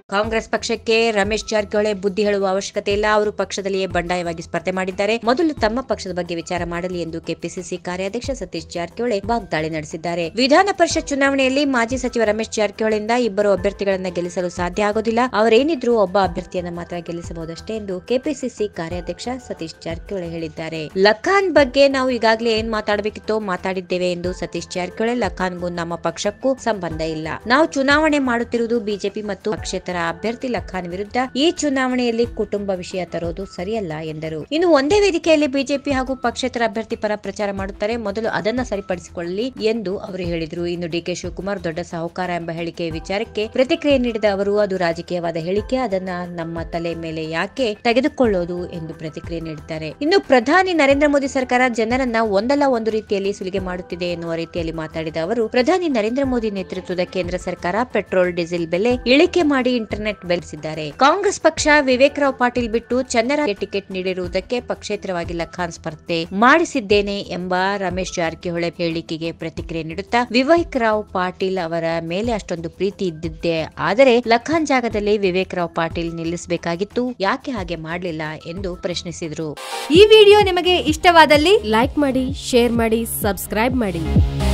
ಕಾಂಗ್ರೆಸ್ ಪಕ್ಷಕ್ಕೆ ರಮೇಶ್ ಜಾರಕಿಹೊಳಿ ಬುದ್ಧಿ ಹೇಳುವ ಅವಶ್ಯಕತೆ ಇಲ್ಲ ಅವರು ಪಕ್ಷದಲ್ಲಿಯೇ ಬಂಡಾಯವಾಗಿ ಸ್ಪರ್ಧೆ ಮಾಡಿದ್ದಾರೆ ಮೊದಲು ತಮ್ಮ ಪಕ್ಷದ ಬಗ್ಗೆ ವಿಚಾರ ಮಾಡಲಿ ಎಂದು ಕೆಪಿಸಿಸಿ ಕಾರ್ಯಾಧ್ಯಕ್ಷ ಸತೀಶ್ ಜಾರಕಿಹೊಳಿ ವಾಗ್ದಾಳಿ ನಡೆಸಿದ್ದಾರೆ ವಿಧಾನ ಪರಿಷತ್ ಚುನಾವಣೆಯಲ್ಲಿ ಮಾಜಿ ಸಚಿವ ರಮೇಶ್ ಜಾರಕಿಹೊಳಿಯಿಂದ ಇಬ್ಬರು ಅಭ್ಯರ್ಥಿಗಳನ್ನ ಗೆಲ್ಲಿಸಲು ಸಾಧ್ಯ ಆಗೋದಿಲ್ಲ ಅವರೇನಿದ್ರು ಒಬ್ಬ ಅಭ್ಯರ್ಥಿಯನ್ನ ಮಾತ್ರ ಗೆಲ್ಲಿಸಬಹುದಷ್ಟೇ ಎಂದು ಕೆಪಿಸಿಸಿ ಕಾರ್ಯಾಧ್ಯಕ್ಷ ಸತೀಶ್ ಜಾರಕಿಹೊಳಿ ಹೇಳಿದ್ದಾರೆ ಲಖಾನ್ ಬಗ್ಗೆ ನಾವು ಈಗಾಗಲೇ ಏನ್ ಮಾತಾಡಬೇಕಿತ್ತೋ ಮಾತಾಡಿದ್ದೇವೆ ಎಂದು ಸತೀಶ್ ಜಾರಕಿಹೊಳಿ ಲಖಾನ್ಗೂ ನಮ್ಮ ಪಕ್ಷಕ್ಕೂ ಸಂಬಂಧ ಇಲ್ಲ ನಾವು ಚುನಾವಣೆ ಮಾಡುತ್ತಿರುವುದು ಬಿಜೆಪಿ ಮತ್ತು ಪಕ್ಷೇತರ ಅಭ್ಯರ್ಥಿ ಲಖಾನ್ ವಿರುದ್ಧ ಈ ಚುನಾವಣೆಯಲ್ಲಿ ಕುಟುಂಬ ವಿಷಯ ತರೋದು ಸರಿಯಲ್ಲ ಎಂದರು ಇನ್ನು ಒಂದೇ ವೇದಿಕೆಯಲ್ಲಿ ಬಿಜೆಪಿ ಹಾಗೂ ಪಕ್ಷೇತರ ಅಭ್ಯರ್ಥಿ ಪರ ಪ್ರಚಾರ ಮಾಡುತ್ತಾರೆ ಮೊದಲು ಅದನ್ನ ಸರಿಪಡಿಸಿಕೊಳ್ಳಲಿ ಎಂದು ಅವರು ಹೇಳಿದರು ಇನ್ನು ಡಿಕೆ ಶಿವಕುಮಾರ್ ದೊಡ್ಡ ಸಾಹುಕಾರ ಎಂಬ ಹೇಳಿಕೆಯ ವಿಚಾರಕ್ಕೆ ಪ್ರತಿಕ್ರಿಯೆ ನೀಡಿದ ಅವರು ಅದು ರಾಜಕೀಯವಾದ ಹೇಳಿಕೆ ಅದನ್ನ ನಮ್ಮ ತಲೆ ಮೇಲೆ ಯಾಕೆ ತೆಗೆದುಕೊಳ್ಳೋದು ಎಂದು ಪ್ರತಿಕ್ರಿಯೆ ನೀಡಿದ್ದಾರೆ ಇನ್ನು ಪ್ರಧಾನಿ ನರೇಂದ್ರ ಮೋದಿ ಸರ್ಕಾರ ಜನರನ್ನ ಒಂದಲ್ಲ ಒಂದು ರೀತಿಯಲ್ಲಿ ಸುಲಿಗೆ ಮಾಡುತ್ತಿದೆ ಎನ್ನುವ ರೀತಿಯಲ್ಲಿ ಮಾತಾಡಿದ ಅವರು ಪ್ರಧಾನಿ ನರೇಂದ್ರ ಮೋದಿ ನೇತೃತ್ವದ ಕೇಂದ್ರ ಸರ್ಕಾರ ಪೆಟ್ರೋಲ್ ಡೀಸೆಲ್ ಬೆಲೆ ಇಳಿಕೆ ಮಾಡಿ ಇಂಟರ್ನೆಟ್ ಬೆಳೆಸಿದ್ದಾರೆ ಕಾಂಗ್ರೆಸ್ ಪಕ್ಷ ವಿವೇಕ್ ರಾವ್ ಪಾಟೀಲ್ ಬಿಟ್ಟು ಚನ್ನರಾಗೆ ಟಿಕೆಟ್ ನೀಡಿರುವುದಕ್ಕೆ ಪಕ್ಷೇತರವಾಗಿ ಲಖಾನ್ ಸ್ಪರ್ಧೆ ಮಾಡಿಸಿದ್ದೇನೆ ಎಂಬ ರಮೇಶ್ ಜಾರಕಿಹೊಳಿ ಹೇಳಿಕೆಗೆ ಪ್ರತಿಕ್ರಿಯೆ ನೀಡುತ್ತಾ ವಿವೇಕ್ ರಾವ್ ಪಾಟೀಲ್ ಅವರ ಮೇಲೆ ಅಷ್ಟೊಂದು ಪ್ರೀತಿ ಇದ್ದಿದ್ದೆ ಆದರೆ ಲಖಾನ್ ಜಾಗದಲ್ಲಿ ವಿವೇಕ್ ರಾವ್ ಪಾಟೀಲ್ ನಿಲ್ಲಿಸಬೇಕಾಗಿತ್ತು ಯಾಕೆ ಹಾಗೆ ಮಾಡಲಿಲ್ಲ ಎಂದು ಪ್ರಶ್ನಿಸಿದರು ಈ ವಿಡಿಯೋ ನಿಮಗೆ ಇಷ್ಟವಾದಲ್ಲಿ ಲೈಕ್ ಮಾಡಿ ಶೇರ್ ಮಾಡಿ ಸಬ್ಸ್ಕ್ರೈಬ್ ಮಾಡಿ